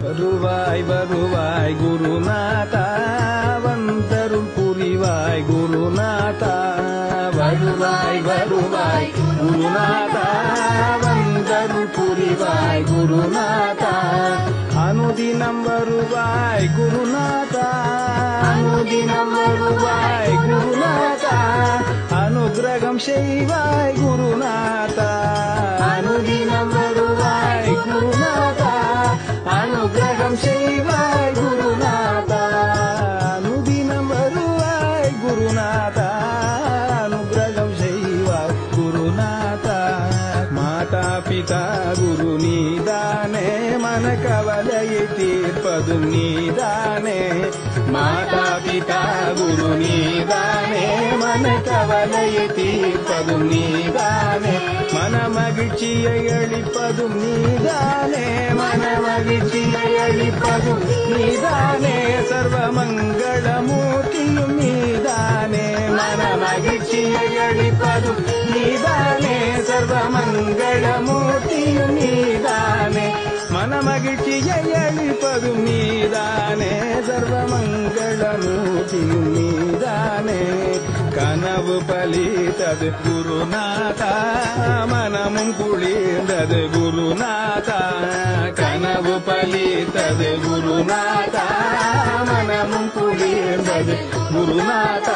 வருவாய் வருவாய் குருநாதா வந்தருள் புரிவாய் குருநாதா வருவாய் வருவாய் குருநாதா வந்தருள் புரிவாய் குருநாதா அனுதினம் வருவாய் குருநாதா அனுதினம் வருவாய் குருநாதா அனுகிரகம் செய்வாய் குருநாதா அனுதினம் வருவாய் குருநாதா அனுகிரகம் செய்வாய் குருநாதா அனுதினம் வருவாய் குருநாதா அனுகிரகம் செய்வாய் குருநாதா மாதா பிதா குரு நீதானே மன கவலையை தீர்ப்பதும் நீதானே மாதா பிதா குரு நீதானே மன கவலையை தீர்ப்பதும் நீதானே மன மகிழ்ச்சியை அளிப்பதும் நீதானே மன மகிழ்ச்சியை அளிப்பதும் நீதானே சர்வ மங்களமூர்த்தியும் நீதானே மன மகிழ்ச்சியை அளிப்பதும் நீதானே சர்வ மங்களமூர்த்தியும் நீதானே மன மகிழ்ச்சியை அளிப்பதும் நீதானே சர்வ மங்களமூர்த்தியும் நீதானே கனவு பலித்தது குருநாதா மனமும் குளிர்ந்தது குருநாதா கனவு பலித்தது குருநாதா மனமும் குளிர்ந்தது குருநாதா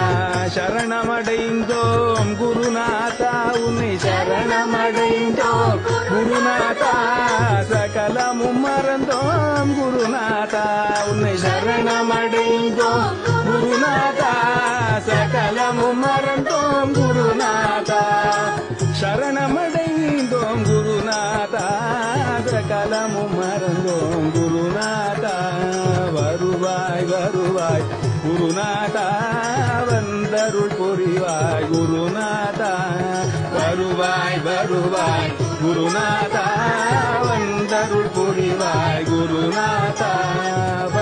சரணமடைந்தோம் குருநாதா உன்னை சரணமடைந்தோம் குருநாதா சகலமும் மறந்தோம் குருநாதா உன்னை சரணமடைந்தோம் குருநாதா சகலமும் மறந்தோம் குருநாதா சரணமடைந்தோம் குருநாதா சகலமும் மறந்தோம் குருநாதா வருவாய் வருவாய் குருநாதா வந்தருள் புரிவாய் குருநாதா வருவாய் வருவாய் குருநாதா வந்தருள் புரிவாய் குருநாதா